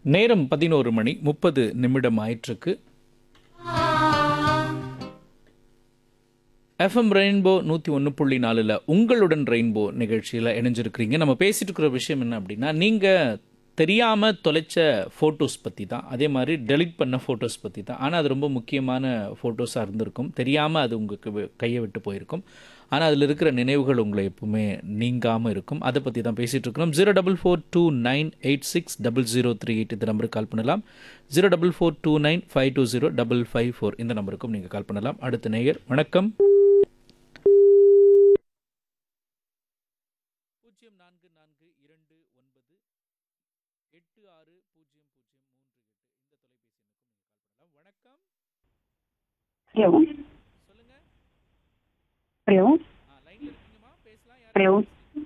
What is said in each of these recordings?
நேரம் பதினோரு மணி முப்பது நிமிடம் ஆயிற்றுக்கு எஃப்எம் ரெயின்போ நூற்றி ஒன்று புள்ளி நாலில் உங்களுடன் ரெயின்போ நிகழ்ச்சியில் இணைஞ்சிருக்கிறீங்க நம்ம பேசிட்டு இருக்கிற விஷயம் என்ன அப்படின்னா நீங்கள் தெரியாமல் தொலைச்ச ஃபோட்டோஸ் பற்றி தான் அதே மாதிரி டெலிட் பண்ண ஃபோட்டோஸ் பற்றி தான் ஆனால் அது ரொம்ப முக்கியமான ஃபோட்டோஸாக இருந்திருக்கும் தெரியாமல் அது உங்களுக்கு கையை விட்டு போயிருக்கும் ஆனால் அதில் இருக்கிற நினைவுகள் உங்களை எப்பவுமே நீங்காமல் இருக்கும் அதை பற்றி தான் பேசிகிட்டு இருக்கிறோம் zero double four two nine eight six double zero three eight இந்த நம்பருக்கு கால் பண்ணலாம் zero double four two nine five two zero double five four இந்த நம்பருக்கும் நீங்கள் கால் பண்ணலாம் அடுத்த நேயர் வணக்கம் பூஜ்ஜியம் நான்கு நான்கு இரண்டு ஒன்பது எட்டு ஆறு பூஜ்ஜியம் பூஜ்ஜியம் மூன்று எட்டு இந்த தொலைபேசி எண்ணுக்கும் நீங்கள் கால் பண்ணலாம் வணக்கம் ஹலோ சொல்லுங்க ஹலோ ஆ லைன்ல இருக்கீங்கம்மா பேசலாம் யார் ஹலோ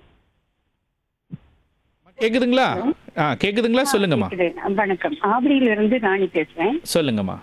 கேக்குதுங்களா ஆ கேக்குதுங்களா சொல்லுங்கம்மா கேக்குது. வணக்கம் ஆவடியில இருந்து ராணி பேசுறேன் சொல்லுங்கம்மா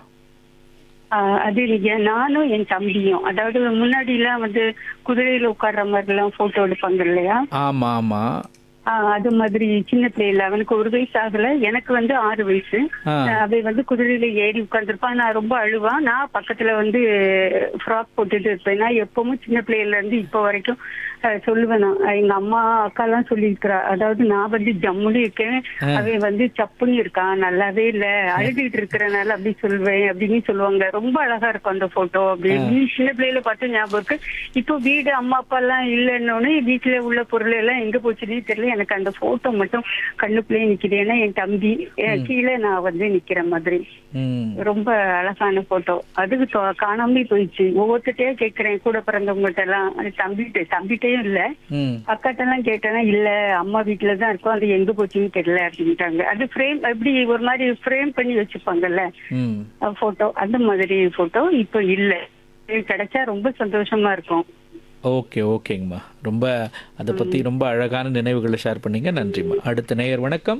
ஆ, அது இல்லையா நானும் என் தம்பியும் அதாவது முன்னாடி எல்லாம் வந்து குதிரையில உட்கார்ற மாதிரி எல்லாம் போட்டோ எடுப்பாங்க இல்லையா ஆமா ஆமா ஆ, அது மாதிரி சின்ன பிள்ளைல அவனுக்கு ஒரு வயசு ஆகல எனக்கு வந்து ஆறு வயசு ஆ. அவை வந்து குதிரையில ஏறி உட்கார்ந்துருப்பான் நான் ரொம்ப அழுவா நான் பக்கத்துல வந்து ஃப்ராக் போட்டுட்டு இருப்பேன் நான் எப்பவும் சின்ன பிள்ளையில இருந்து இப்போ வரைக்கும் அஹ், சொல்லுவேன் நான் எங்க அம்மா அக்கா எல்லாம் சொல்லியிருக்கிறா அதாவது நான் வந்து ஜம்முன்னு இருக்கேன் அவன் வந்து சப்புன்னு இருக்கான் நல்லாவே இல்ல அழுதுகிட்டு இருக்கிறனால அப்படி சொல்லுவேன் அப்படின்னு சொல்லுவாங்க ரொம்ப அழகா இருக்கும் அந்த போட்டோ அப்படின்னு சின்ன பிள்ளையில பார்த்து ஞாபகம் இருக்கு இப்போ வீடு அம்மா அப்பா எல்லாம் இல்லைன்னொன்னு வீட்டுல உள்ள பொருள் எல்லாம் எங்க போச்சுன்னே தெரியல எனக்கு அந்த போட்டோ மட்டும் கண்ணுக்குள்ளேயே நிக்குது ஏன்னா என் தம்பி அஹ், கீழே நான் வந்து நிக்கிற மாதிரி ம் ரொம்ப அழகான போட்டோ அது தொ- காணாமலே போயிடுச்சு ஒவ்வொருத்தையே கேக்குறேன் கூட பிறந்தவங்ககிட்ட எல்லாம் அது தம்பிகிட்ட தம்பிகிட்டயும் இல்ல ம் அக்காட்ட எல்லாம் கேட்டேன்னா இல்ல அம்மா வீட்டுல தான் இருக்கும் அது எங்க போச்சுன்னு தெரியல அப்படின்ட்டாங்க அது ஃப்ரேம் எப்படி ஒரு மாதிரி ஃப்ரேம் பண்ணி வச்சுப்பாங்கல்ல ம் போட்டோ அந்த மாதிரி போட்டோ இப்போ இல்ல இது கிடைச்சா ரொம்ப சந்தோஷமா இருக்கும் ஓகே ஓகேங்கம்மா ரொம்ப அதை பற்றி ரொம்ப அழகான நினைவுகளை ஷேர் பண்ணீங்க நன்றிம்மா அடுத்த நேயர் வணக்கம்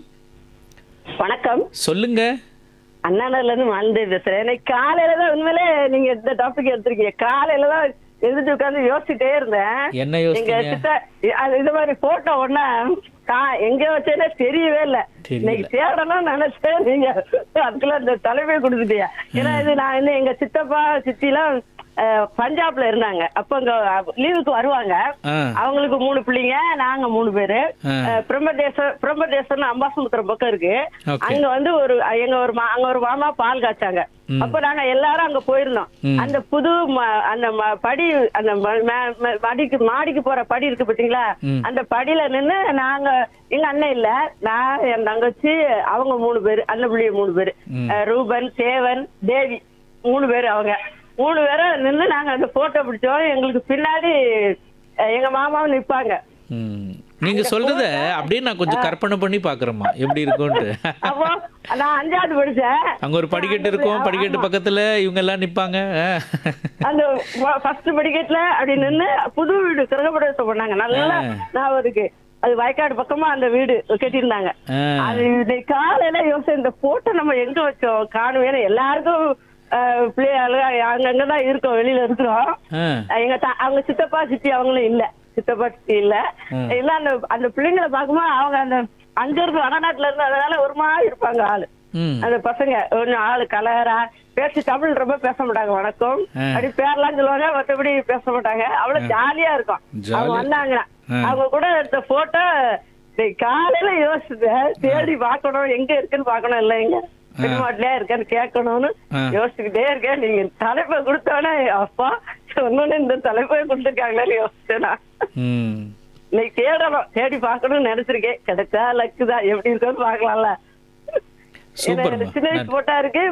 வணக்கம் சொல்லுங்க அண்ணாநகர்ல இருந்து மாலந்தே பேசுறேன் எனக்கு காலையில தான் உண்மையிலே நீங்க இந்த டாபிக் எடுத்திருக்கீங்க காலையில தான் எழுதிட்டு உட்கார்ந்து யோசிச்சுட்டே இருந்தேன் என்ன எங்க யோசிச்சீங்க சித்த அது இது மாதிரி போட்டோ ஒண்ணா கா எங்க வச்சேனே தெரியவே இல்ல தெரியல. இன்னைக்கு தேடணும்னு நினைச்சேன் நீங்க அதுக்குள்ள இந்த தலைமையை கொடுத்துட்டியா ஏன்னா இது நான் வந்து எங்க சித்தப்பா சித்திலாம் அஹ், பஞ்சாப்ல இருந்தாங்க அப்ப அங்க லீவுக்கு வருவாங்க ஆ அவங்களுக்கு மூணு பிள்ளைங்க நாங்க மூணு பேரு ஆ. அஹ், பிரம்மதேசம் பிரம்மதேசம்னு அம்பாசமுத்திரம் பக்கம் இருக்கு Okay. அங்க வந்து ஒரு எங்க ஒரு மா- அங்க ஒரு மாமா பால் காய்ச்சாங்க அப்ப நாங்க எல்லாரும் அங்க போயிருந்தோம் ம். அந்த புது ம- அந்த ம- படி அந்த ம- ம- ம- மாடிக்கு மாடிக்கு போற படி இருக்கு பாத்தீங்களா ம். அந்த படியில நின்னு நாங்க எங்க அண்ணன் இல்ல நான் என் தங்கச்சி அவங்க மூணு பேரு அண்ணன் பிள்ளைய மூணு பேரு ம். அஹ், ரூபன் சேவன் தேவி மூணு பேரு அவங்க மூணு பேரும் நின்னு நாங்க அந்த போட்டோ பிடிச்சோம் எங்களுக்கு பின்னாடி அஹ், எங்க மாமாவும் நிப்பாங்க ம் நீங்க சொல்றத அப்படியே நான் கொஞ்சம் கற்பனை பண்ணி பார்க்குறேம்மா எப்படி இருக்கும்ட்டு அப்போ நான் அஞ்சாவது படிச்சேன் அங்க ஒரு படிக்கட்டு இருக்கும் படிக்கட்டு பக்கத்துல இவங்க எல்லாம் நிப்பாங்க ஆ. அந்த ஃபர்ஸ்ட் படிக்கட்டுல அப்படி நின்னு புது வீடு கிரகப்பிரவேசம் பண்ணாங்க நல்லா நான் இருக்கு அது வயக்காடு பக்கமா அந்த வீடு கட்டியிருந்தாங்க ஆ. அது இன்னைக்கு காலையில யோசிச்சு இந்த போட்டோ நம்ம எங்க வச்சோம் காணுவேன்னு எல்லாருக்கும் அஹ், பிள்ளையாளு அங்கங்கதான் இருக்கோம் வெளியில இருக்கிறோம் ஆ. எங்க த- அவங்க சித்தப்பா சித்தி அவங்களும் இல்ல சித்தப்பா சித்தி இல்ல ம். இல்ல அந்த அந்த பிள்ளைங்களை பார்க்கும்போது அவங்க அந்த அங்க இருந்து வடநாட்டுல இருந்து அதனால ஒரு மாதிரி இருப்பாங்க ஆளு ம் அந்த பசங்க கொஞ்சம் ஆளு கலரா பேசி தமிழ் ரொம்ப பேச மாட்டாங்க வணக்கம் ஆ. அப்படி பேர்லாம் சொல்லுவாங்க மத்தபடி பேச மாட்டாங்க அவ்வளவு ஜாலியா இருக்கும் ஜாலி. அவங்க வந்தாங்க ஆ. அவங்க கூட எடுத்த போட்டோ காலையில யோசிச்சேன் தேடி பார்க்கணும் எங்க இருக்குன்னு பார்க்கணும் இல்ல எங்க பெருமாட்டிலே இருக்கேன்னு கேட்கணும்னு ஆ. யோசிச்சுக்கிட்டே இருக்கேன் நீங்க தலைப்பை கொடுத்தோன்னே அப்பா சொன்னோன்னு இந்த தலைப்பை கொடுத்துருக்காங்களேன்னு யோசிச்சேன் நான் ம் இன்னைக்கு தேடணும் தேடி பார்க்கணும்னு நினைச்சிருக்கேன் கிடைச்சா லக்கு தான் எப்படி இருக்குன்னு பார்க்கலாம்ல சூப்பர்மா எனக்கு சின்ன வயசு போட்டா இருக்கு